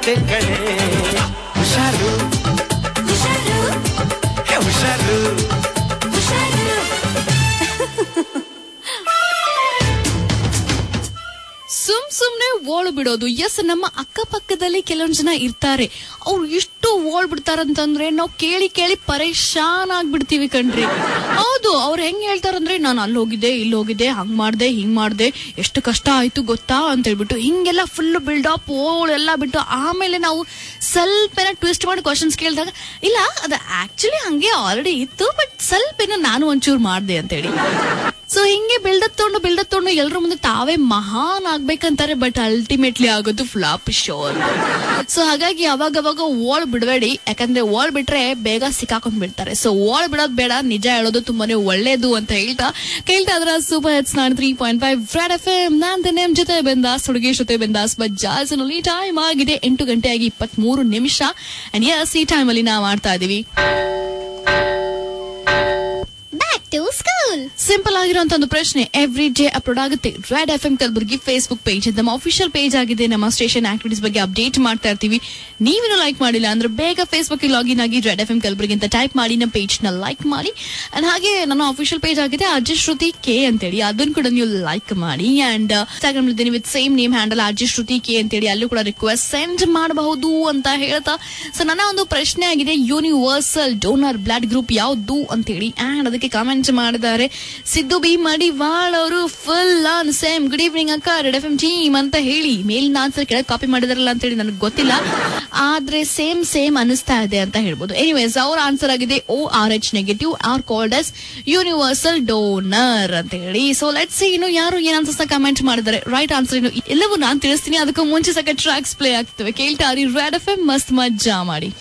ಆಸೆ ಕಣೆ ಹುಷಾರು ಹೇ ಹುಷಾರು ಸುಮ್ ಸುಮ್ನೆ ಓಳು ಬಿಡೋದು ಎಸ್ ನಮ್ಮ ಅಕ್ಕಪಕ್ಕದಲ್ಲಿ ಕೆಲವೊಂದ್ ಜನ ಇರ್ತಾರೆ ಅವ್ರು ಎಷ್ಟು ಓಳ್ ಬಿಡ್ತಾರಂತಂದ್ರೆ ನಾವು ಕೇಳಿ ಕೇಳಿ ಪರೇಶಾನ್ ಆಗ್ಬಿಡ್ತೀವಿ ಕಣ್ರಿ ಹೌದು ಅವ್ರು ಹೆಂಗ್ ಹೇಳ್ತಾರಂದ್ರೆ ನಾನು ಅಲ್ಲಿ ಹೋಗಿದ್ದೆ ಇಲ್ಲಿ ಹೋಗಿದ್ದೆ ಹಂಗ್ ಮಾಡ್ದೆ ಹಿಂಗ್ ಮಾಡ್ದೆ ಎಷ್ಟು ಕಷ್ಟ ಆಯ್ತು ಗೊತ್ತಾ ಅಂತ ಹೇಳ್ಬಿಟ್ಟು ಹಿಂಗೆಲ್ಲ ಫುಲ್ ಬಿಲ್ಡಪ್ ಓಳು ಎಲ್ಲ ಬಿಟ್ಟು ಆಮೇಲೆ ನಾವು ಸ್ವಲ್ಪ ಏನೋ ಟ್ವಿಸ್ಟ್ ಮಾಡಿ ಕ್ವಶನ್ಸ್ ಕೇಳಿದಾಗ ಇಲ್ಲ ಅದು ಆಕ್ಚುಲಿ ಹಂಗೆ ಆಲ್ರೆಡಿ ಇತ್ತು ಬಟ್ ಸ್ವಲ್ಪ ಏನೋ ನಾನು ಒಂಚೂರು ಮಾಡ್ದೆ ಅಂತೇಳಿ ಸೊ ಹಿಂಗೆ ಬಿಲ್ಡಪ್ ತಗೊಂಡು ಬಿಲ್ಡಪ್ ತಗೊಂಡು ಎಲ್ಲರ ಮುಂದೆ ತಾವೇ ಮಹಾನ್ ಆಗ್ಬೇಕಂತಾರೆ ಬಟ್ ಅಲ್ಟಿಮೇಟ್ಲಿ ಆಗೋದು ಫ್ಲಾಪ್ ಶೋರ್ ಸೊ ಹಾಗಾಗಿ ಅವಾಗ ಅವಾಗ ಓಳ್ ಬಿಡಬೇಡಿ ಯಾಕಂದ್ರೆ ಓಳ್ ಬಿಟ್ರೆ ಬೇಗ ಸಿಕ್ಕಾಕೊಂಡ್ ಬಿಡ್ತಾರೆ ಸೊ ಓಳ್ ಬಿಡೋದ್ ಬೇಡ ನಿಜ ಹೇಳೋದು ತುಂಬಾನೇ ಒಳ್ಳೇದು ಅಂತ ಹೇಳ್ತಾ ಕೇಳ್ತಾ ಇದ್ರ ಸೂಪರ್ ಹೆಟ್ಸ್ ನಾನ್ three point five red F M ನಾನ್ ನಿಮ್ ಜೊತೆ ಬೆಂದಾಸ್ ಹುಡುಗಿ ಜೊತೆ ಬೆಂದಾಸ್ ಬಜ್ಜಾಸ್ನಲ್ಲಿ ಟೈಮ್ ಆಗಿದೆ ಎಂಟು ಗಂಟೆಯಾಗಿ ಇಪ್ಪತ್ತ್ ಮೂರು ನಿಮಿಷ ಅಂಡ್ ಯಸ್ ಈ ಟೈಮ್ ಅಲ್ಲಿ ನಾವು ಮಾಡ್ತಾ ಇದೀವಿ ಬ್ಯಾಕ್ ಟು ಸ್ಕೂಲ್ ಸಿಂಪಲ್ ಆಗಿರುವಂತ ಒಂದು ಪ್ರಶ್ನೆ ಎವ್ರಿ ಡೇ ಅಪ್ಲೋಡ್ ಆಗುತ್ತೆ red F M Kalaburagi Facebook page ನಮ್ಮ ಅಫಿಷಿಯಲ್ ಪೇಜ್ ಆಗಿದೆ ನಮ್ಮ ಸ್ಟೇಷನ್ ಆಕ್ಟಿವಿಟೀಸ್ ಬಗ್ಗೆ ಅಪ್ಡೇಟ್ ಮಾಡ್ತಾ ಇರ್ತೀವಿ ನೀವೇನು ಲೈಕ್ ಮಾಡಿಲ್ಲ ಅಂದ್ರೆ ಬೇಗ ಫೇಸ್ಬುಕ್ ಲಾಗಿನ್ ಆಗಿ ರೆಡ್ ಎಫ್ ಎಂ ಕಲಬುರ್ಗಿ ಅಂತ ಟೈಪ್ ಮಾಡಿ ನಮ್ಮ ಪೇಜ್ ನ ಲೈಕ್ ಮಾಡಿ ಅಂಡ್ ಹಾಗೆ ನನ್ನ ಅಫಿಷಿಯಲ್ ಪೇಜ್ ಆಗಿದೆ ಅರ್ಜಿ ಶ್ರುತಿ ಕೆ ಅಂತೇಳಿ ಅದನ್ನು ಕೂಡ ನೀವು ಲೈಕ್ ಮಾಡಿ ಅಂಡ್ ಇನ್ಸ್ಟಾಗ್ರಾಮ್ ಇದ್ದೀನಿ with same name handle R J Shruti K ಅಂತೇಳಿ ಅಲ್ಲೂ ಕೂಡ ರಿಕ್ವೆಸ್ಟ್ ಸೆಂಡ್ ಮಾಡಬಹುದು ಅಂತ ಹೇಳ್ತಾ ಸೊ ನನ್ನ ಒಂದು ಪ್ರಶ್ನೆ ಆಗಿದೆ ಯೂನಿವರ್ಸಲ್ ಡೋನರ್ ಬ್ಲಡ್ ಗ್ರೂಪ್ ಯಾವ್ದು ಅಂತೇಳಿ ಅಂಡ್ ಅದಕ್ಕೆ ಕಾಮೆಂಟ್ ಮಾಡಿದ್ದಾರೆ ಸಿದ್ದು ಬಿ ಮಾಡಿ ವಾಳ್ ಅವರು full on same good evening ಅಕ್ಕ ರೆಡ್ ಎಫ್ ಎಂ ಟೀಮ್ ಅಂತ ಹೇಳಿ ಮೇಲಿನ ಆನ್ಸರ್ ಕೆಳಗೆ ಕಾಪಿ ಮಾಡಿದಾರಲ್ಲ ಅಂತೇಳಿ ನನಗೆ ಗೊತ್ತಿಲ್ಲ ಆದ್ರೆ ಸೇಮ್ ಸೇಮ್ ಅನಿಸ್ತಾ ಇದೆ ಅಂತ ಹೇಳ್ಬೋದು ಎನಿವೇಸ್ ಅವ್ರ ಆನ್ಸರ್ ಆಗಿದೆ O R H negative are called as universal donor ಅಂತ ಹೇಳಿ ಸೊ ಲೆಟ್ ಸಿ ಇನ್ನು ಯಾರು ಏನ್ ಆನ್ಸರ್ಸ್ ಕಮೆಂಟ್ ಮಾಡಿದ್ದಾರೆ ರೈಟ್ ಆನ್ಸರ್ ಇನ್ನು ಎಲ್ಲವೂ ನಾನು ತಿಳಿಸ್ತೀನಿ ಅದಕ್ಕೂ ಮುಂಚೆ ಸಕ ಟ್ರ್ಯಾಕ್ಸ್ ಪ್ಲೇ ಆಗ್ತವೆ ಕೇಳ್ತಾ ರೆಡ್ ಎಫ್ ಎಂ ಮಸ್ತ್ ಮಜ್ಜಾ ಮಾಡಿ